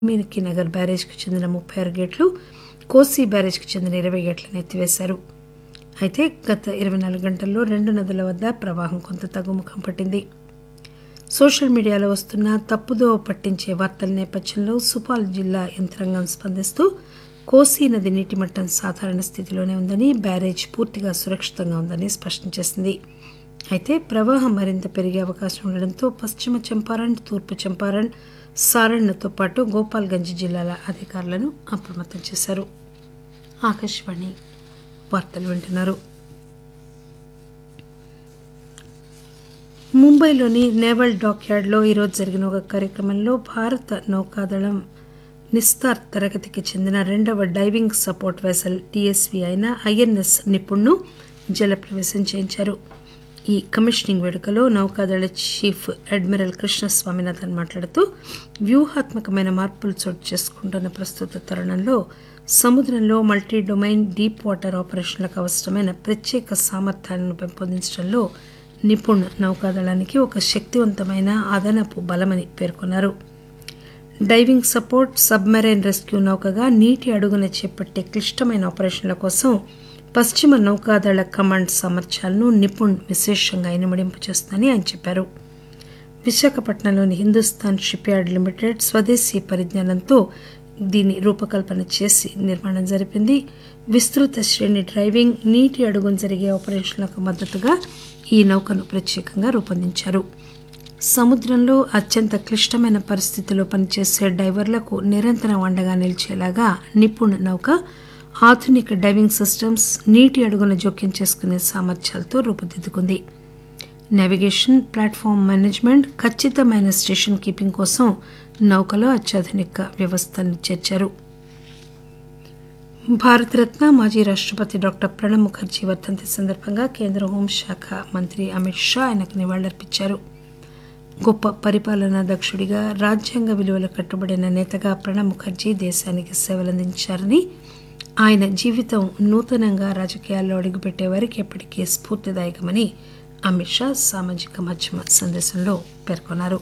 వాల్మీకి నగర్ బ్యారేజ్కు చెందిన ముప్పై ఆరు గేట్లు కోసీ బ్యారేజ్కు చెందిన ఇరవై గేట్లను ఎత్తివేశారు అయితే గత ఇరవై నాలుగు గంటల్లో రెండు నదుల వద్ద ప్రవాహం కొంత తగ్గుముఖం పట్టింది సోషల్ మీడియాలో వస్తున్న తప్పుదోవ పట్టించే వార్తల నేపథ్యంలో సుపాల్ జిల్లా యంత్రాంగం స్పందిస్తూ కోసీ నది నీటి మట్టం సాధారణ స్థితిలోనే ఉందని బ్యారేజ్ పూర్తిగా సురక్షితంగా ఉందని స్పష్టం చేసింది అయితే ప్రవాహం మరింత పెరిగే అవకాశం ఉండడంతో పశ్చిమ చంపారణ్ తూర్పు చంపారణ్ సారణ్తో పాటు గోపాల్గంజ్ జిల్లాల అధికారులను అప్రమత్తం చేశారు ఆకాశవాణి వార్తలు వింటున్నారు ముంబైలోని నేవల్ డాక్యార్డ్లో ఈరోజు జరిగిన ఒక కార్యక్రమంలో భారత నౌకాదళం నిస్తార్ తరగతికి చెందిన రెండవ డైవింగ్ సపోర్ట్ వెసల్ టీఎస్వీ అయిన ఐఎన్ఎస్ నిపుణ్ను జలప్రవేశం చేయించారు ఈ కమిషనింగ్ వేడుకలో నౌకాదళ చీఫ్ అడ్మిరల్ కృష్ణ స్వామినాథన్ మాట్లాడుతూ వ్యూహాత్మకమైన మార్పులు చోటు చేసుకుంటున్న ప్రస్తుత తరుణంలో సముద్రంలో మల్టీ డొమైన్ డీప్ వాటర్ ఆపరేషన్లకు అవసరమైన ప్రత్యేక సామర్థ్యాలను పెంపొందించడంలో నిపుణ్ నౌకాదళానికి ఒక శక్తివంతమైన అదనపు బలమని పేర్కొన్నారు డైవింగ్ సపోర్ట్ సబ్మెరైన్ రెస్క్యూ నౌకగా నీటి అడుగున చేపట్టే క్లిష్టమైన ఆపరేషన్ల కోసం పశ్చిమ నౌకాదళ కమాండ్ సామర్థ్యాలను నిపుణ్ విశేషంగా ఇనుమడింపు చేస్తుందని ఆయన చెప్పారు విశాఖపట్నంలోని హిందుస్థాన్ షిప్ యార్డ్ లిమిటెడ్ స్వదేశీ పరిజ్ఞానంతో దీని రూపకల్పన చేసి నిర్మాణం జరిపింది విస్తృత శ్రేణి డ్రైవింగ్ నీటి అడుగున జరిగే ఆపరేషన్లకు మద్దతుగా ఈ నౌకను ప్రత్యేకంగా రూపొందించారు సముద్రంలో అత్యంత క్లిష్టమైన పరిస్థితుల్లో పనిచేసే డైవర్లకు నిరంతరం అండగా నిలిచేలాగా నిపుణ్ నౌక ఆధునిక డైవింగ్ సిస్టమ్స్ నీటి అడుగున జోక్యం చేసుకునే సామర్థ్యాలతో రూపుదిద్దుకుంది నావిగేషన్ ప్లాట్ఫామ్ మేనేజ్మెంట్ ఖచ్చితమైన స్టేషన్ కీపింగ్ కోసం నౌకలో అత్యాధునిక వ్యవస్థలను చేర్చారు భారతరత్న మాజీ రాష్టపతి డాక్టర్ ప్రణబ్ ముఖర్జీ వర్ధంతి సందర్భంగా కేంద్ర హోంశాఖ మంత్రి అమిత్ షా ఆయనకు నివాళులర్పించారు గొప్ప పరిపాలనా దక్షుడిగా రాజ్యాంగ విలువలు కట్టుబడిన నేతగా ప్రణబ్ ముఖర్జీ దేశానికి సేవలందించారని ఆయన జీవితం నూతనంగా రాజకీయాల్లో అడుగుపెట్టే వారికి ఎప్పటికీ స్ఫూర్తిదాయకమని అమిత్ షా సామాజిక మాధ్యమ సందేశంలో పేర్కొన్నారు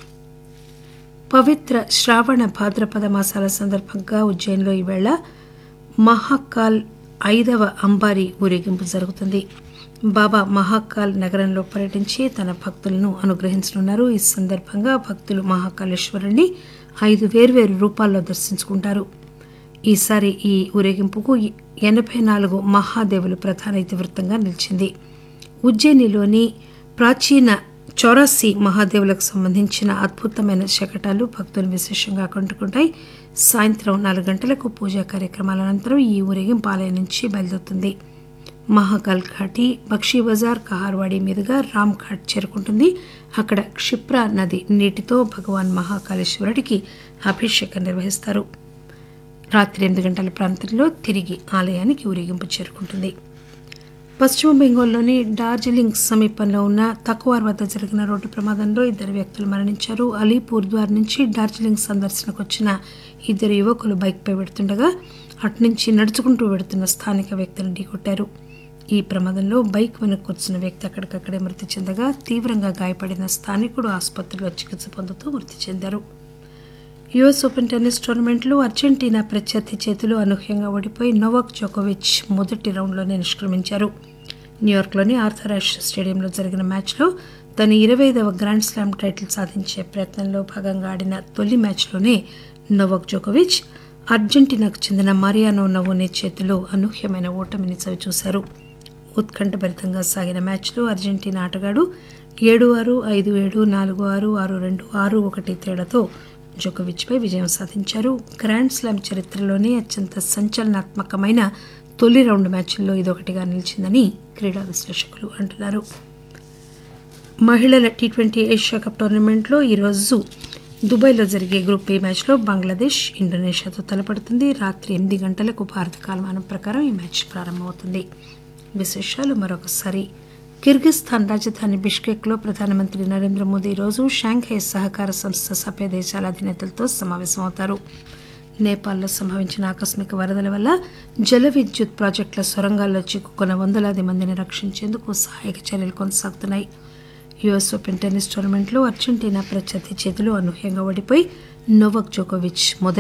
పవిత్ర శ్రావణ భాద్రపద మాసాల సందర్భంగా ఉజ్జయిన్లో ఈవేళ మహాకాల్ ఐదవ అంబారీ ఊరేగింపు జరుగుతుంది బాబా మహాకాల్ నగరంలో పర్యటించి తన భక్తులను అనుగ్రహించనున్నారు ఈ సందర్భంగా భక్తులు మహాకాళేశ్వరుణ్ణి ఐదు వేర్వేరు రూపాల్లో దర్శించుకుంటారు ఈసారి ఈ ఊరేగింపుకు ఎనభై నాలుగు మహాదేవులు ప్రధాన ఇతివృత్తంగా నిలిచింది ఉజ్జయినిలోని ప్రాచీన చౌరాసి మహాదేవులకు సంబంధించిన అద్భుతమైన శకటాలు భక్తులు విశేషంగా ఆకట్టుకుంటాయి సాయంత్రం నాలుగు గంటలకు పూజా కార్యక్రమాల అనంతరం ఈ ఊరేగింపు ఆలయం నుంచి బయలుదేరుతుంది మహాకాల్ ఘాటి బక్షీ బజార్ కహార్వాడి మీదుగా రామ్ ఘాట్ చేరుకుంటుంది అక్కడ క్షిప్రా నది నీటితో భగవాన్ మహాకాళేశ్వరుడికి అభిషేకం నిర్వహిస్తారు రాత్రి ఎనిమిది గంటల ప్రాంతంలో తిరిగి ఆలయానికి ఊరేగింపు చేరుకుంటుంది పశ్చిమ బెంగాల్లోని డార్జిలింగ్ సమీపంలో ఉన్న తక్కువార్ వద్ద జరిగిన రోడ్డు ప్రమాదంలో ఇద్దరు వ్యక్తులు మరణించారు అలీపూర్ ద్వార్ నుంచి డార్జిలింగ్ సందర్శనకు వచ్చిన ఇద్దరు యువకులు బైక్పై వెడుతుండగా అటునుంచి నడుచుకుంటూ వెడుతున్న స్థానిక వ్యక్తులను ఢీకొట్టారు ఈ ప్రమాదంలో బైక్ వెనక్కి కూర్చున్న వ్యక్తి అక్కడికక్కడే మృతి చెందగా తీవ్రంగా గాయపడిన స్థానికుడు ఆసుపత్రిలో చికిత్స పొందుతూ మృతి చెందారు యుఎస్ ఓపెన్ టెన్నిస్ టోర్నమెంట్లో అర్జెంటీనా ప్రత్యర్థి చేతులు అనూహ్యంగా ఓడిపోయి నోవాక్ జోకోవిచ్ మొదటి రౌండ్లోనే నిష్క్రమించారు న్యూయార్క్లోని ఆర్థర్ యాష్ స్టేడియంలో జరిగిన మ్యాచ్లో తన ఇరవై ఐదవ గ్రాండ్ స్లామ్ టైటిల్ సాధించే ప్రయత్నంలో భాగంగా ఆడిన తొలి మ్యాచ్లోనే నోవాక్ జోకోవిచ్ అర్జెంటీనాకు చెందిన mariano నవోనే చేతిలో అనూహ్యమైన ఓటమిని చవిచూశారు ఉత్కంఠభరితంగా సాగిన మ్యాచ్లో అర్జెంటీనా ఆటగాడు ఏడు ఆరు ఐదు ఏడు నాలుగు ఆరు ఆరు రెండు ఆరు ఒకటి తేడాతో జోకోవిచ్పై విజయం సాధించారు గ్రాండ్ స్లామ్ చరిత్రలోనే అత్యంత సంచలనాత్మకమైన తొలి రౌండ్ మ్యాచ్ల్లో ఇదొకటిగా నిలిచిందని క్రీడా విశ్లేషకులు అంటున్నారు మహిళల టీ ట్వంటీ ఏషియా కప్ టోర్నమెంట్లో ఈరోజు దుబాయ్లో జరిగే గ్రూప్ ఏ మ్యాచ్లో బంగ్లాదేశ్ ఇండోనేషియాతో తలపడుతుంది రాత్రి ఎనిమిది గంటలకు భారత కాలమానం ప్రకారం ఈ మ్యాచ్ ప్రారంభమవుతుంది విశేషాలు మరొకసారి కిర్గిస్థాన్ రాజధాని బిష్కెక్లో ప్రధానమంత్రి నరేంద్ర మోదీ ఈరోజు షాంఘై సహకార సంస్థ సభ్య దేశాల అధినేతలతో సమావేశమవుతారు నేపాల్లో సంభవించిన ఆకస్మిక వరదల వల్ల జల విద్యుత్ ప్రాజెక్టుల సొరంగాల్లో చిక్కుకున్న వందలాది మందిని రక్షించేందుకు సహాయక చర్యలు కొనసాగుతున్నాయి యుఎస్ ఓపెన్ టెన్నిస్ టోర్నమెంట్లో అర్జెంటీనా ప్రత్యర్థి చేతిలో అనూహ్యంగా ఓడిపోయి నోవక్ జోకోవిచ్ మొదటి